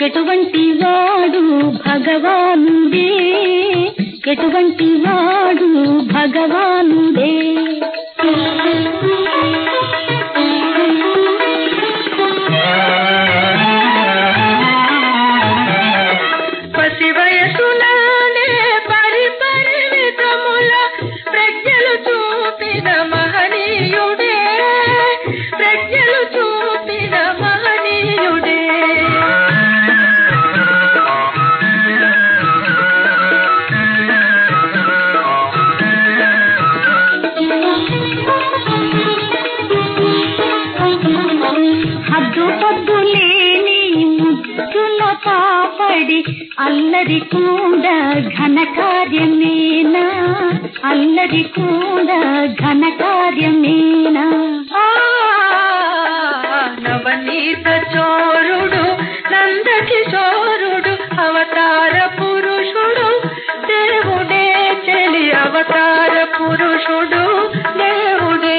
ఎటువంటి వాడు భగవానుడే ఎటువంటి వాడు భగవానుడే పసి వయసులోనే పరిపరిమితముల ప్రజ్ఞలు చూపిన మహనీయుడే ప్రజ్ఞలు చూపిన మహనీయుడే హద్దు పొద్దు లేని ముద్దుల పాపడి అల్లరి కూడా ఘన కార్యమేనా అల్లరి కూడా ఘన కార్యమేనా ఆ నవనీత చోరుడు నంద కిశోరుడు అవతార పురుషుడు దేవుడే చెలి అవతార పురుషుడు దేవుడే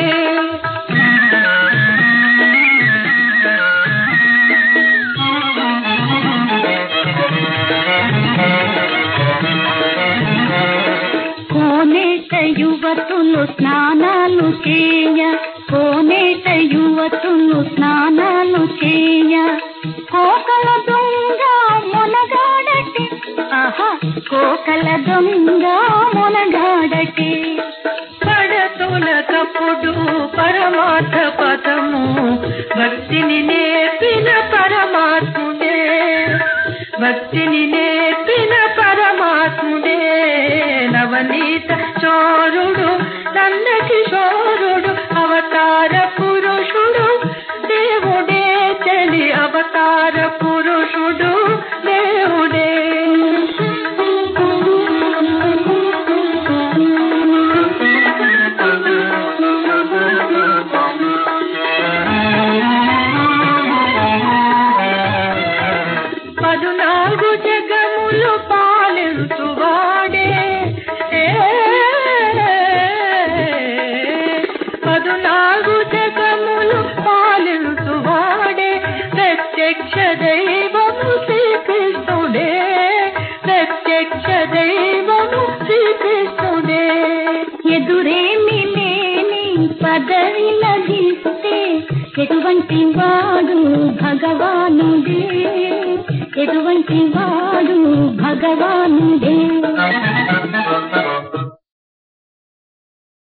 కోనేట యువతులు స్నానాలు చేయ కోనేట యువతులు స్నానాలు చేయ కోకల దొంగ మునగాడటి ఆహా కోకల దొంగ మునగాడటి పడతుల తప్పుడు పరమార్థ పదము భక్తిని నేర్పిన పరమాత్ముడే భక్తిని నేర్పిన పరమాత్ముడే నవనీత చోరుడు నంద కిశోరుడు అవతార పురుషుడు దేవుడే చలి అవతార పురుషుడు దేవుడే పదునాలుగు జగములు పాలించువాడే ఏ, పదునాలుగు జగములు పాలించువాడే ప్రత్యక్ష దైవము శ్రీకృష్ణుడే ప్రత్యక్ష దైవము శ్రీకృష్ణుడే ఎదురేమి లేని పదవి లభిస్తే ఎటువంటి వాడు భగవానుడే ఎటువంటి వాడు భగవానుడే